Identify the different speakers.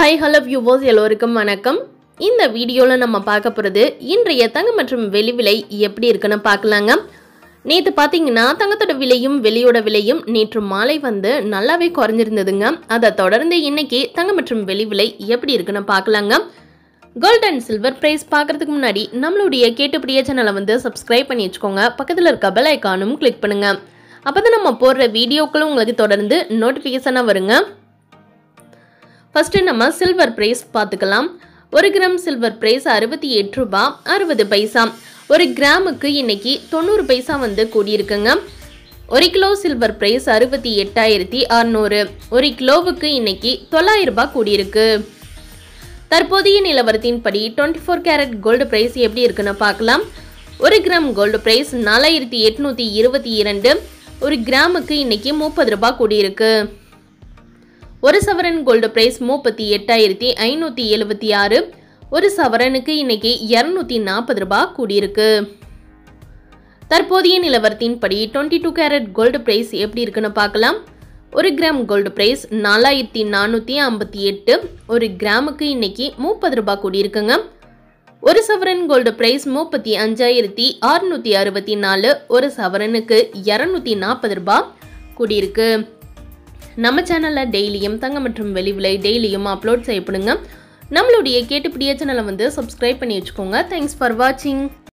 Speaker 1: hi hello viewers எல்லோருக்கும் வணக்கம் இந்த வீடியோவில் நம்ம பார்க்க போகிறது இன்றைய தங்கம் மற்றும் வெளி விலை எப்படி இருக்குன்னு பார்க்கலாங்க நேற்று பார்த்தீங்கன்னா தங்கத்தோட விலையும் வெளியோட விலையும் நேற்று மாலை வந்து நல்லாவே குறைஞ்சிருந்ததுங்க அதை தொடர்ந்து இன்னைக்கு தங்கம் மற்றும் வெளி விலை எப்படி இருக்குன்னு பார்க்கலாங்க கோல்ட் அண்ட் சில்வர் ப்ரைஸ் பார்க்கறதுக்கு முன்னாடி நம்மளுடைய கேட்டுப்படிய சேனலை வந்து சப்ஸ்கிரைப் பண்ணி வச்சுக்கோங்க பக்கத்தில் இருக்க பெல் ஐக்கானும் கிளிக் பண்ணுங்க அப்போ தான் நம்ம போடுற வீடியோக்களும் உங்களுக்கு தொடர்ந்து நோட்டிஃபிகேஷனாக வருங்க ஃபஸ்ட்டு நம்ம சில்வர் ப்ரைஸ் பார்த்துக்கலாம் ஒரு கிராம் சில்வர் ப்ரைஸ் அறுபத்தி எட்டு ரூபா அறுபது பைசா ஒரு கிராமுக்கு இன்னைக்கு தொண்ணூறு பைசா வந்து கூடியிருக்குங்க ஒரு கிலோ சில்வர் ப்ரைஸ் அறுபத்தி எட்டாயிரத்தி அறநூறு ஒரு கிலோவுக்கு இன்னைக்கு தொள்ளாயிரம் ரூபாய் கூடியிருக்கு தற்போதைய நிலவரத்தின்படி twenty four carat gold price எப்படி இருக்குன்னு பார்க்கலாம் ஒரு கிராம் கோல்டு ப்ரைஸ் நாலாயிரத்தி எட்நூற்றி இருபத்தி இரண்டு ஒரு கிராமுக்கு இன்னைக்கு முப்பது ரூபாய் கூடியிருக்கு ஒரு சவரன் கோல்டு பிரைஸ் முப்பத்தி எட்டாயிரத்தி ஐநூற்றி எழுபத்தி ஆறு ஒரு சவரனுக்கு இன்னைக்கு இரநூத்தி நாற்பது ரூபாய் கூடியிருக்கு தற்போதைய நிலவரத்தின்படி twenty two carat gold price எப்படி இருக்குன்னு பார்க்கலாம் ஒரு கிராம் கோல்டு பிரைஸ் நாலாயிரத்தி நானூற்றி ஐம்பத்தி எட்டு ஒரு கிராமுக்கு இன்னைக்கு முப்பது ரூபாய் கூடியிருக்குங்க ஒரு சவரன் கோல்டு பிரைஸ் முப்பத்தி அஞ்சாயிரத்தி அறுநூற்றி அறுபத்தி நாலு ஒரு சவரனுக்கு இரநூத்தி நாற்பது ரூபாய் கூடியிருக்கு நம்ம சேனலில் டெய்லியும் தங்கம் மற்றும் வெளி விலை டெய்லியும் அப்லோட் செய்யப்படுங்க நம்மளுடைய கேட்டுப்பிடிய சேனலை வந்து சப்ஸ்கிரைப் பண்ணி வச்சுக்கோங்க தேங்க்ஸ் ஃபார் வாட்சிங்